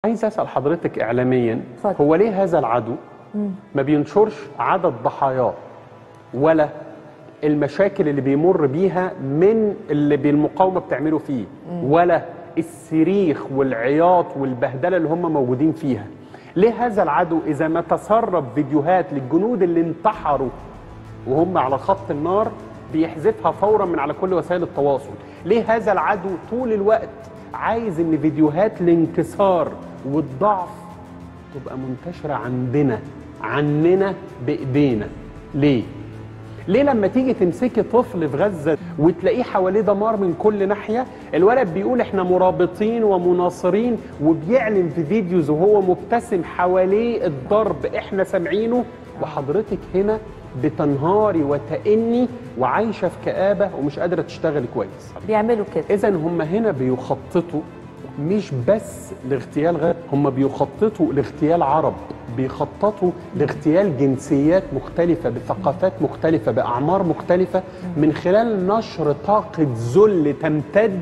عايز اسال حضرتك اعلاميا اتفضل. هو ليه هذا العدو ما بينشرش عدد ضحاياه ولا المشاكل اللي بيمر بيها من اللي بالمقاومه بتعمله فيه ولا الصريخ والعياط والبهدله اللي هم موجودين فيها ليه هذا العدو اذا ما تسرب فيديوهات للجنود اللي انتحروا وهم على خط النار بيحذفها فورا من على كل وسائل التواصل ليه هذا العدو طول الوقت عايز ان فيديوهات الانكسار والضعف تبقى منتشرة عندنا عننا بإيدينا ليه؟ ليه لما تيجي تمسكي طفل في غزة وتلاقيه حواليه دمار من كل ناحية الولد بيقول احنا مرابطين ومناصرين وبيعلن في فيديوز وهو مبتسم حواليه الضرب احنا سامعينه وحضرتك هنا بتنهاري وتئني وعايشة في كآبة ومش قادرة تشتغلي كويس بيعملوا كده اذا هم هنا بيخططوا مش بس لاغتيال غير هم بيخططوا لاغتيال عرب بيخططوا لاغتيال جنسيات مختلفة بثقافات مختلفة بأعمار مختلفة من خلال نشر طاقة ذل تمتد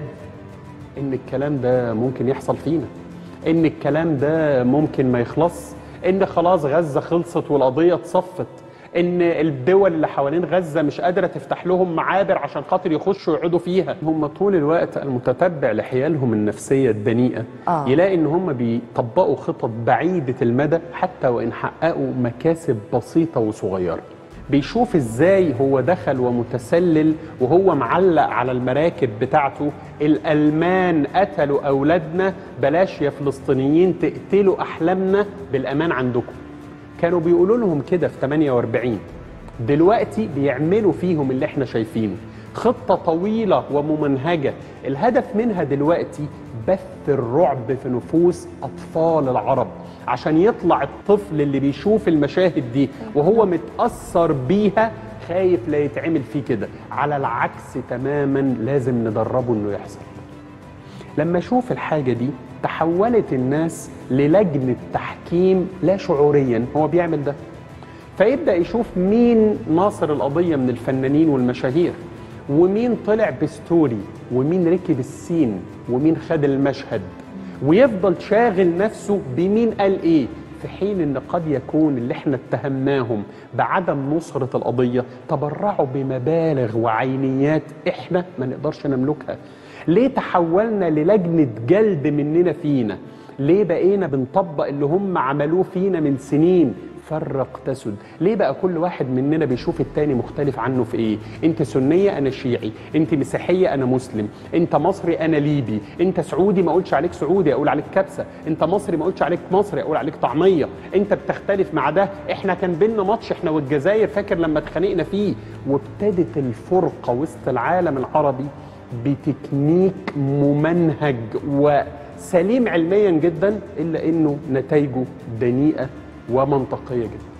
إن الكلام ده ممكن يحصل فينا إن الكلام ده ممكن ما يخلص إن خلاص غزة خلصت والقضية اتصفت ان الدول اللي حوالين غزه مش قادره تفتح لهم معابر عشان خاطر يخشوا يقعدوا فيها هم طول الوقت المتتبع لحيالهم النفسيه الدنيئه آه. يلاقي ان هم بيطبقوا خطط بعيده المدى حتى وان حققوا مكاسب بسيطه وصغيره بيشوف ازاي هو دخل ومتسلل وهو معلق على المراكب بتاعته الالمان قتلوا اولادنا بلاش يا فلسطينيين تقتلوا احلامنا بالامان عندكم كانوا بيقولوا لهم كده في 48 دلوقتي بيعملوا فيهم اللي احنا شايفينه خطة طويلة وممنهجة الهدف منها دلوقتي بث الرعب في نفوس أطفال العرب عشان يطلع الطفل اللي بيشوف المشاهد دي وهو متأثر بيها خايف لا يتعمل فيه كده على العكس تماما لازم ندربه انه يحصل لما اشوف الحاجه دي تحولت الناس للجنه تحكيم لا شعوريا هو بيعمل ده فيبدا يشوف مين ناصر القضيه من الفنانين والمشاهير ومين طلع بستوري ومين ركب السين ومين خد المشهد ويفضل شاغل نفسه بمين قال ايه في حين ان قد يكون اللي احنا اتهمناهم بعدم نصرة القضية تبرعوا بمبالغ وعينيات احنا ما نقدرش نملكها ليه تحولنا للجنة جلد مننا فينا ليه بقينا بنطبق اللي هم عملوه فينا من سنين فرق تسد ليه بقى كل واحد مننا بيشوف التاني مختلف عنه في ايه انت سنية انا شيعي انت مسيحية انا مسلم انت مصري انا ليبي انت سعودي ما اقولش عليك سعودي اقول عليك كبسة انت مصري ما اقولش عليك مصري اقول عليك طعمية انت بتختلف مع ده احنا كان بينا ماتش احنا والجزائر فاكر لما اتخانقنا فيه وابتدت الفرقة وسط العالم العربي بتكنيك ممنهج وسليم علميا جدا الا انه نتائجه دنيئه ومنطقيه جدا